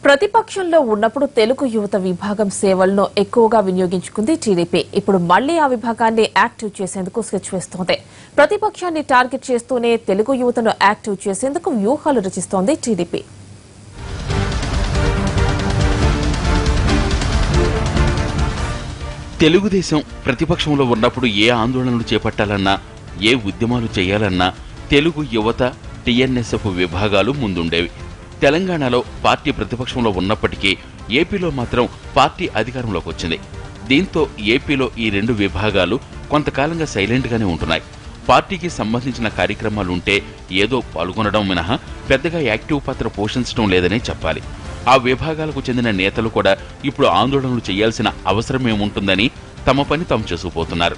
ప్రతిపక్షంలో ఉన్నప్పుడు తెలుగు యువత విభాగం సేవలను ఎక్కువగా వినియోగించుకుంది టీడీపీ ఇప్పుడు మళ్లీ ఆ విభాగాన్ని యాక్టివ్ చేసేందుకు స్కెచ్ వేస్తోంది ప్రతిపక్షాన్ని టార్గెట్ చేస్తూనే తెలుగు యువతను యాక్టివ్ చేసేందుకు వ్యూహాలు రచిస్తోంది టీడీపీ తెలుగుదేశం ప్రతిపక్షంలో ఉన్నప్పుడు ఏ ఆందోళనలు చేపట్టాలన్నా ఏ ఉద్యమాలు చేయాలన్నా తెలుగు యువత టీఎన్ఎస్ఎఫ్ విభాగాలు ముందుండేవి తెలంగాణలో పార్టీ ప్రతిపక్షంలో ఉన్నప్పటికీ ఏపీలో మాత్రం పార్టీ అధికారంలోకి వచ్చింది దీంతో ఏపీలో ఈ రెండు విభాగాలు కొంతకాలంగా సైలెంట్గానే ఉంటున్నాయి పార్టీకి సంబంధించిన కార్యక్రమాలుంటే ఏదో పాల్గొనడం మినహా పెద్దగా యాక్టివ్ పాత్ర పోషించడం లేదనే చెప్పాలి ఆ విభాగాలకు చెందిన నేతలు కూడా ఇప్పుడు ఆందోళనలు చేయాల్సిన అవసరమేముంటుందని తమ పని తాము చేసుకుపోతున్నారు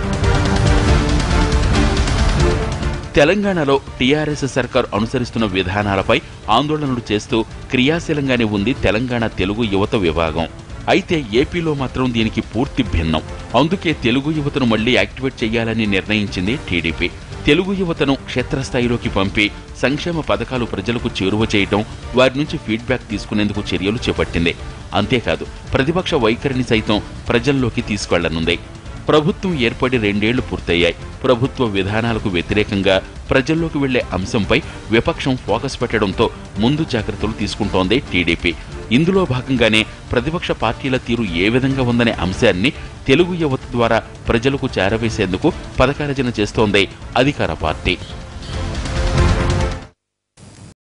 తెలంగాణలో టీఆర్ఎస్ సర్కార్ అనుసరిస్తున్న విధానాలపై ఆందోళనలు చేస్తూ క్రియాశీలంగానే ఉంది తెలంగాణ తెలుగు యువత విభాగం అయితే ఏపీలో మాత్రం దీనికి పూర్తి భిన్నం అందుకే తెలుగు యువతను మళ్లీ యాక్టివేట్ చేయాలని నిర్ణయించింది టీడీపీ తెలుగు యువతను క్షేత్రస్థాయిలోకి పంపి సంక్షేమ పథకాలు ప్రజలకు చేరువ చేయడం వారి నుంచి ఫీడ్బ్యాక్ తీసుకునేందుకు చర్యలు చేపట్టింది అంతేకాదు ప్రతిపక్ష వైఖరిని సైతం ప్రజల్లోకి తీసుకెళ్లనుంది ప్రభుత్వం ఏర్పడి రెండేళ్లు పూర్తయ్యాయి ప్రభుత్వ విధానాలకు వ్యతిరేకంగా ప్రజల్లోకి వెళ్లే అంశంపై విపక్షం ఫోకస్ పెట్టడంతో ముందు జాగ్రత్తలు తీసుకుంటోంది టీడీపీ ఇందులో భాగంగానే ప్రతిపక్ష పార్టీల తీరు ఏ విధంగా ఉందనే అంశాన్ని తెలుగు యువత ద్వారా ప్రజలకు చేరవేసేందుకు పథకారచన చేస్తోంది అధికార పార్టీ